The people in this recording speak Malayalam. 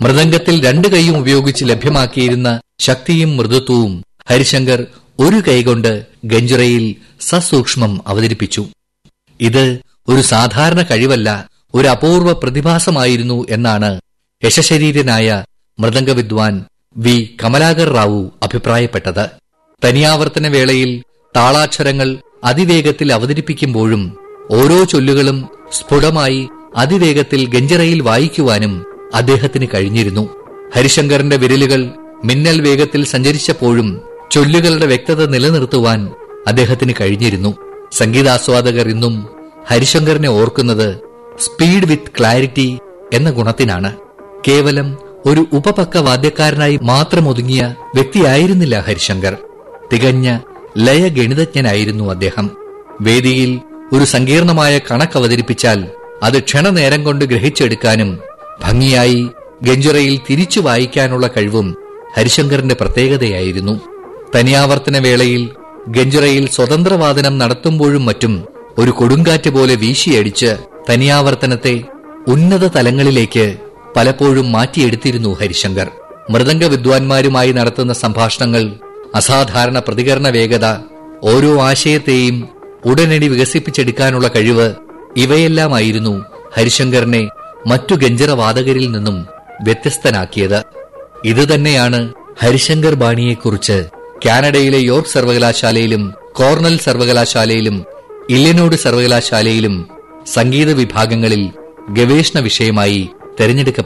മൃദംഗത്തിൽ രണ്ട് കൈയും ഉപയോഗിച്ച് ലഭ്യമാക്കിയിരുന്ന ശക്തിയും മൃദുത്വവും ഹരിശങ്കർ ഒരു കൈകൊണ്ട് ഗഞ്ചിറയിൽ സസൂക്ഷ്മം അവതരിപ്പിച്ചു ഇത് ഒരു സാധാരണ കഴിവല്ല ഒരു അപൂർവ പ്രതിഭാസമായിരുന്നു എന്നാണ് യശശരീരനായ മൃദംഗ വിദ്വാൻ വി കമലാകർ റാവു അഭിപ്രായപ്പെട്ടത് തനിയാവർത്തന വേളയിൽ താളാക്ഷരങ്ങൾ അതിവേഗത്തിൽ അവതരിപ്പിക്കുമ്പോഴും ഓരോ ചൊല്ലുകളും സ്ഫുടമായി അതിവേഗത്തിൽ ഗഞ്ചിറയിൽ വായിക്കുവാനും അദ്ദേഹത്തിന് കഴിഞ്ഞിരുന്നു ഹരിശങ്കറിന്റെ വിരലുകൾ മിന്നൽ വേഗത്തിൽ സഞ്ചരിച്ചപ്പോഴും ചൊല്ലുകളുടെ വ്യക്തത നിലനിർത്തുവാൻ അദ്ദേഹത്തിന് കഴിഞ്ഞിരുന്നു സംഗീതാസ്വാദകർ ഇന്നും ഹരിശങ്കറിനെ ഓർക്കുന്നത് സ്പീഡ് വിത്ത് ക്ലാരിറ്റി എന്ന ഗുണത്തിനാണ് കേവലം ഒരു ഉപപക്ക വാദ്യക്കാരനായി മാത്രം ഒതുങ്ങിയ വ്യക്തിയായിരുന്നില്ല ഹരിശങ്കർ തികഞ്ഞ ലയഗണിതജ്ഞനായിരുന്നു അദ്ദേഹം വേദിയിൽ ഒരു സങ്കീർണമായ കണക്ക് അവതരിപ്പിച്ചാൽ അത് ക്ഷണനേരം കൊണ്ട് ഗ്രഹിച്ചെടുക്കാനും ഭംഗിയായി ഗഞ്ചിറയിൽ തിരിച്ചു വായിക്കാനുള്ള കഴിവും ഹരിശങ്കറിന്റെ പ്രത്യേകതയായിരുന്നു തനിയാവർത്തന വേളയിൽ ഗഞ്ചിറയിൽ സ്വതന്ത്രവാദനം നടത്തുമ്പോഴും മറ്റും ഒരു കൊടുങ്കാറ്റ് പോലെ വീശിയടിച്ച് തനിയാവർത്തനത്തെ ഉന്നത തലങ്ങളിലേക്ക് പലപ്പോഴും മാറ്റിയെടുത്തിരുന്നു ഹരിശങ്കർ മൃദംഗ വിദ്വാൻമാരുമായി നടത്തുന്ന സംഭാഷണങ്ങൾ അസാധാരണ പ്രതികരണ വേഗത ഓരോ ആശയത്തെയും ഉടനടി വികസിപ്പിച്ചെടുക്കാനുള്ള കഴിവ് ഇവയെല്ലാമായിരുന്നു ഹരിശങ്കറിനെ മറ്റു ഗഞ്ചിറവാദകരിൽ നിന്നും വ്യത്യസ്തനാക്കിയത് ഇതുതന്നെയാണ് ഹരിശങ്കർ ബാണിയെക്കുറിച്ച് കാനഡയിലെ യോർക്ക് സർവകലാശാലയിലും കോർണൽ സർവകലാശാലയിലും ഇല്ലിനോട് സർവകലാശാലയിലും സംഗീത വിഭാഗങ്ങളിൽ ഗവേഷണ വിഷയമായി തെരഞ്ഞെടുക്കപ്പെട്ടത്